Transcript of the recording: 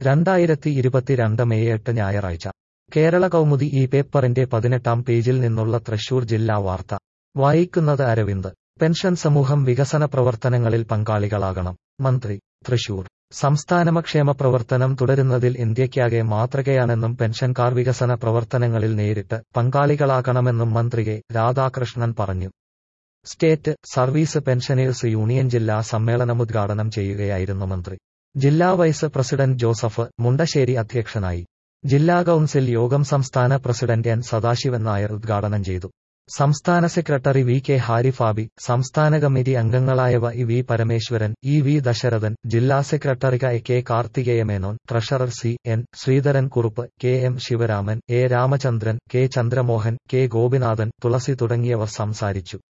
രണ്ടായിരത്തി ഇരുപത്തിരണ്ട് മെയ് എട്ട് ഞായറാഴ്ച കേരള കൗമുദി ഈ പേപ്പറിന്റെ പതിനെട്ടാം പേജിൽ നിന്നുള്ള തൃശൂർ ജില്ലാ വാർത്ത വായിക്കുന്നത് അരവിന്ദ് പെൻഷൻ സമൂഹം വികസന പ്രവർത്തനങ്ങളിൽ പങ്കാളികളാകണം മന്ത്രി തൃശൂർ സംസ്ഥാനമക്ഷേമ പ്രവർത്തനം തുടരുന്നതിൽ ഇന്ത്യയ്ക്കാകെ മാതൃകയാണെന്നും പെൻഷൻകാർ വികസന പ്രവർത്തനങ്ങളിൽ നേരിട്ട് പങ്കാളികളാകണമെന്നും മന്ത്രി കെ രാധാകൃഷ്ണൻ പറഞ്ഞു സ്റ്റേറ്റ് സർവീസ് പെൻഷനേഴ്സ് യൂണിയൻ ജില്ലാ സമ്മേളനമുദ്ഘാടനം ചെയ്യുകയായിരുന്നു മന്ത്രി ജില്ലാ വൈസ് പ്രസിഡന്റ് ജോസഫ് മുണ്ടശ്ശേരി അധ്യക്ഷനായി ജില്ലാ കൌൺസിൽ യോഗം സംസ്ഥാന പ്രസിഡന്റ് എൻ സദാശിവൻ നായർ ഉദ്ഘാടനം ചെയ്തു സംസ്ഥാന സെക്രട്ടറി വി കെ ഹാരിഫാബി സംസ്ഥാന കമ്മിറ്റി അംഗങ്ങളായവ E V Parameswaran E V Dasharathan ജില്ലാ secretary A K Karthikeya Menon treasurer C N Sreedharan Kurup K M Sivaraman A Ramachandran K Chandramohan K Gopinathan Thulasi തുടങ്ങിയവർ സംസാരിച്ചു